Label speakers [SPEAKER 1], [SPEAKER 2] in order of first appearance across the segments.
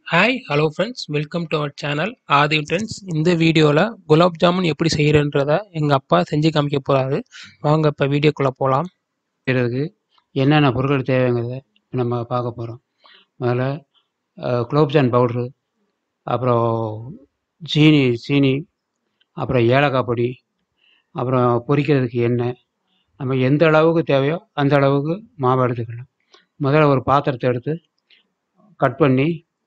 [SPEAKER 1] hi hello friends welcome to our channel Aadhi friends இந்த வீடியோவில் குலாப் ஜாமுன் எப்படி செய்கிறன்றத எங்கள் அப்பா செஞ்சு காமிக்க போகிறாரு வாங்க இப்போ வீடியோக்குள்ளே போகலாம்
[SPEAKER 2] செய்கிறதுக்கு என்னென்ன பொருட்கள் தேவைங்கிறத நம்ம பார்க்க போகிறோம் முதல்ல குலோப்ஜான் பவுட்ரு அப்புறம் சீனி சீனி அப்புறம் ஏலக்காய் பொடி அப்புறம் பொரிக்கிறதுக்கு எண்ணெய் நம்ம எந்த அளவுக்கு தேவையோ அந்த அளவுக்கு மாவு எடுத்துக்கலாம் முதல்ல ஒரு பாத்திரத்தை எடுத்து கட் பண்ணி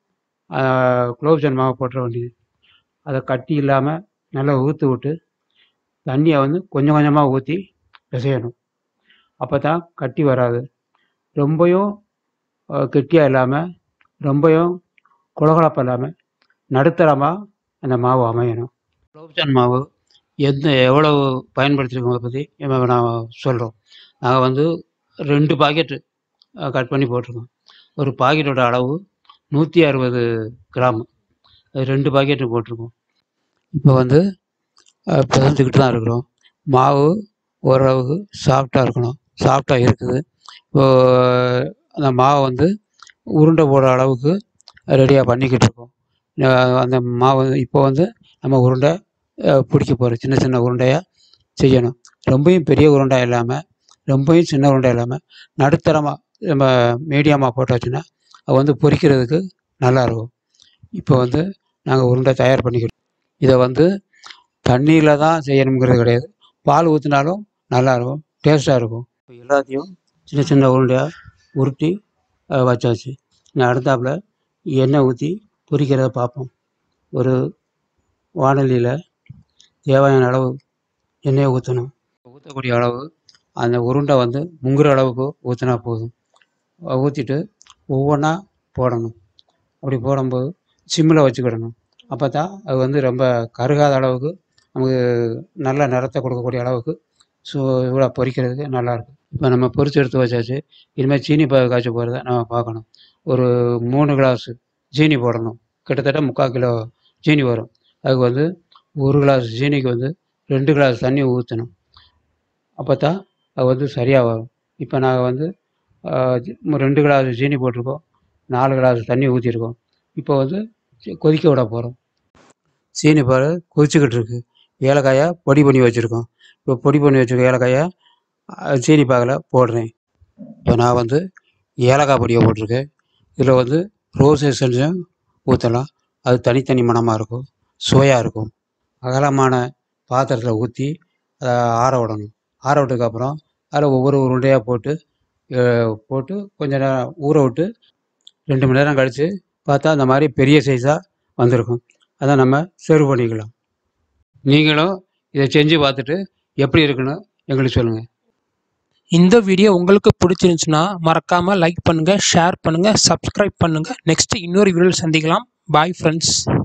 [SPEAKER 2] குலோப்ஜான் மாவு போட்டுற வேண்டியது அதை கட்டி இல்லாமல் நல்லா ஊற்றி விட்டு தண்ணியை வந்து கொஞ்சம் கொஞ்சமாக ஊற்றி பிசையணும் அப்போ தான் கட்டி வராது ரொம்பவும் கெட்டியாக இல்லாமல் ரொம்பவும் குளகுழப்பம் இல்லாமல் நடுத்தரமாக அந்த மாவு அமையணும் குலோப்ஜான் மாவு எந்த எவ்வளவு பயன்படுத்திருக்கோங்க பற்றி நான் சொல்கிறோம் நாங்கள் வந்து ரெண்டு பாக்கெட்டு கட் பண்ணி போட்டிருக்கோம் ஒரு பாக்கெட்டோட அளவு நூற்றி அறுபது கிராம் அது ரெண்டு பாக்கெட்டு போட்டிருக்கோம் இப்போ வந்து பிசைஞ்சுக்கிட்டு தான் இருக்கிறோம் மாவு ஓரளவுக்கு சாஃப்டாக இருக்கணும் சாஃப்டாக இருக்குது இப்போது அந்த மாவை வந்து உருண்டை போடுற அளவுக்கு ரெடியாக பண்ணிக்கிட்டு இருக்கோம் அந்த மாவு இப்போ வந்து நம்ம உருண்டை பிடிக்க போகிறோம் சின்ன சின்ன உருண்டையாக செய்யணும் ரொம்பவும் பெரிய உருண்டை இல்லாமல் ரொம்பவும் சின்ன உருண்டை இல்லாமல் நடுத்தரமாக நம்ம மீடியமாக போட்டாச்சுன்னா அது வந்து பொரிக்கிறதுக்கு நல்லாயிருக்கும் இப்போ வந்து நாங்கள் உருண்டை தயார் பண்ணிக்கிட்டோம் இதை வந்து தண்ணியில் தான் செய்யணுங்கிறது கிடையாது பால் ஊற்றினாலும் நல்லாயிருக்கும் டேஸ்ட்டாக இருக்கும் இப்போ எல்லாத்தையும் சின்ன சின்ன உருண்டையாக உருட்டி வச்சாச்சு நான் அடுத்தாப்புல எண்ணெய் ஊற்றி பொரிக்கிறத பார்ப்போம் ஒரு வானொலியில் தேவையான அளவு எண்ணெயை ஊற்றணும் ஊற்றக்கூடிய அளவு அந்த உருண்டை வந்து முங்குற அளவுக்கு ஊற்றினா போதும் ஊற்றிட்டு ஒவ்வொன்றா போடணும் அப்படி போடும்போது சிம்மில் வச்சுக்கிடணும் அப்போ தான் அது வந்து ரொம்ப கருகாத அளவுக்கு நமக்கு நல்ல நிறத்தை கொடுக்கக்கூடிய அளவுக்கு ஸோ இவ்வளோ பொரிக்கிறதுக்கு நல்லாயிருக்கும் இப்போ நம்ம பொரித்து எடுத்து வச்சாச்சு இனிமேல் சீனி ப காய்ச்ச போகிறத நம்ம பார்க்கணும் ஒரு மூணு கிளாஸு சீனி போடணும் கிட்டத்தட்ட முக்கால் கிலோ சீனி வரும் அதுக்கு வந்து ஒரு கிளாஸ் சீனிக்கு வந்து ரெண்டு கிளாஸ் தண்ணி ஊற்றணும் அப்போ தான் அது வந்து சரியாக வரும் இப்போ நாங்கள் வந்து ரெண்டு கிளாஸ் சீனி போட்டிருக்கோம் நாலு கிளாஸ் தண்ணி ஊற்றிருக்கோம் இப்போ வந்து கொதிக்க விட போகிறோம் சீனி பால் கொதிச்சுக்கிட்டு இருக்கு ஏலக்காயை பொடி பண்ணி வச்சுருக்கோம் இப்போ பொடி பண்ணி வச்சுருக்க ஏலக்காயை சீனி பாகில் போடுறேன் இப்போ நான் வந்து ஏலக்காய் பொடியை போட்டிருக்கேன் இதில் வந்து ரோஸ் எசன்ஸும் ஊற்றலாம் அது தனித்தனி மணமாக இருக்கும் சுவையாக இருக்கும் அகலமான பாத்திரத்தில் ஊற்றி அதை ஆற விடணும் ஆற விட்டதுக்கப்புறம் அதில் ஒவ்வொரு உருண்டையாக போட்டு போட்டு கொஞ்ச நேரம் ஊற விட்டு ரெண்டு மணி நேரம் கழித்து பார்த்தா அந்த மாதிரி பெரிய சைஸாக வந்திருக்கும் அதை நம்ம சர்வ் பண்ணிக்கலாம் நீங்களும் இதை செஞ்சு பார்த்துட்டு எப்படி இருக்குன்னு எங்களுக்கு சொல்லுங்கள்
[SPEAKER 1] இந்த வீடியோ உங்களுக்கு பிடிச்சிருந்துச்சுன்னா மறக்காமல் லைக் பண்ணுங்கள் ஷேர் பண்ணுங்கள் சப்ஸ்கிரைப் பண்ணுங்கள் நெக்ஸ்ட் இன்னொரு வீடியோவில் சந்திக்கலாம் பாய் ஃப்ரெண்ட்ஸ்